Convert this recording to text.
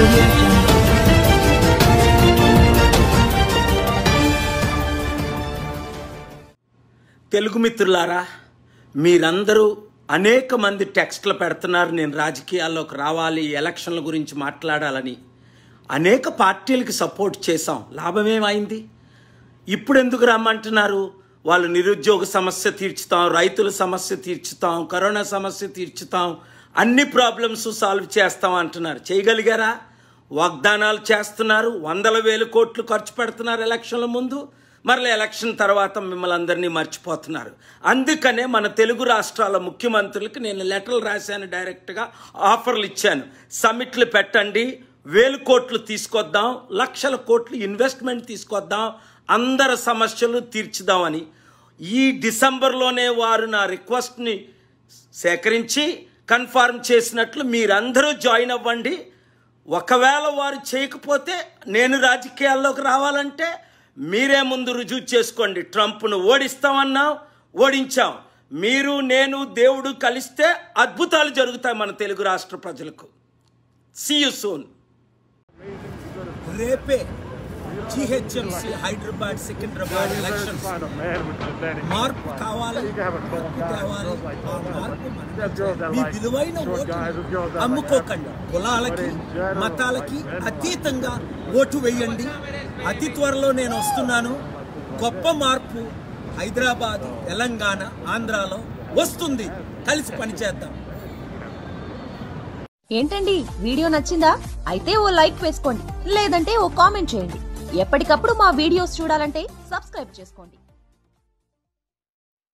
audio jungle. Telugu మిత్రులారా మీరందరూ అనేక మంది టెక్స్ట్లు పెడుతున్నారు నేను రాజకీయాల్లోకి రావాలి ఎలక్షన్ల గురించి మాట్లాడాలని అనేక పార్టీలకి సపోర్ట్ చేశాం లాభమేమైంది ఇప్పుడు ఎందుకు రమ్మంటున్నారు వాళ్ళు నిరుద్యోగ సమస్య తీర్చుతాం రైతుల సమస్య తీర్చుతాం కరోనా సమస్య తీర్చుతాం అన్ని ప్రాబ్లమ్స్ సాల్వ్ చేస్తాం అంటున్నారు చేయగలిగారా వాగ్దానాలు చేస్తున్నారు వందల వేలు కోట్లు ఖర్చు పెడుతున్నారు ఎలక్షన్ల ముందు మరలా ఎలక్షన్ తర్వాత మిమ్మల్ని అందరినీ మర్చిపోతున్నారు అందుకనే మన తెలుగు రాష్ట్రాల ముఖ్యమంత్రులకి నేను లెటర్లు రాశాను డైరెక్ట్గా ఆఫర్లు ఇచ్చాను సమిట్లు పెట్టండి వేలు కోట్లు తీసుకొద్దాం లక్షల కోట్లు ఇన్వెస్ట్మెంట్ తీసుకొద్దాం అందరి సమస్యలు తీర్చుదామని ఈ డిసెంబర్లోనే వారు నా రిక్వెస్ట్ని సేకరించి కన్ఫర్మ్ చేసినట్లు మీరందరూ జాయిన్ అవ్వండి ఒకవేళ వారు చేయకపోతే నేను రాజకీయాల్లోకి రావాలంటే మీరే ముందు రుజువు చేసుకోండి ట్రంప్ను ఓడిస్తామన్నాం ఓడించాం మీరు నేను దేవుడు కలిస్తే అద్భుతాలు జరుగుతాయి మన తెలుగు రాష్ట్ర ప్రజలకు సీ యు సూన్ రేపే జిహెచ్ఎంసీ హైదరాబాద్ సికింద్రాబాద్ ఎలక్షన్ మార్పు కావాలి మార్పు తేవాలి ఆ మార్పు మనకు మీ విలువైన ఓటు అమ్ముకోకండి కులాలకి మతాలకి అతీతంగా ఓటు వేయండి అతి త్వరలో నేను వస్తున్నాను గొప్ప మార్పు హైదరాబాద్ తెలంగాణ ఆంధ్రాలో వస్తుంది కలిసి పనిచేద్దాం ఏంటండి వీడియో నచ్చిందా అయితే ఓ లైక్ వేసుకోండి లేదంటే ఓ కామెంట్ చేయండి ఎప్పటికప్పుడు మా వీడియోస్ చూడాలంటే సబ్స్క్రైబ్ చేసుకోండి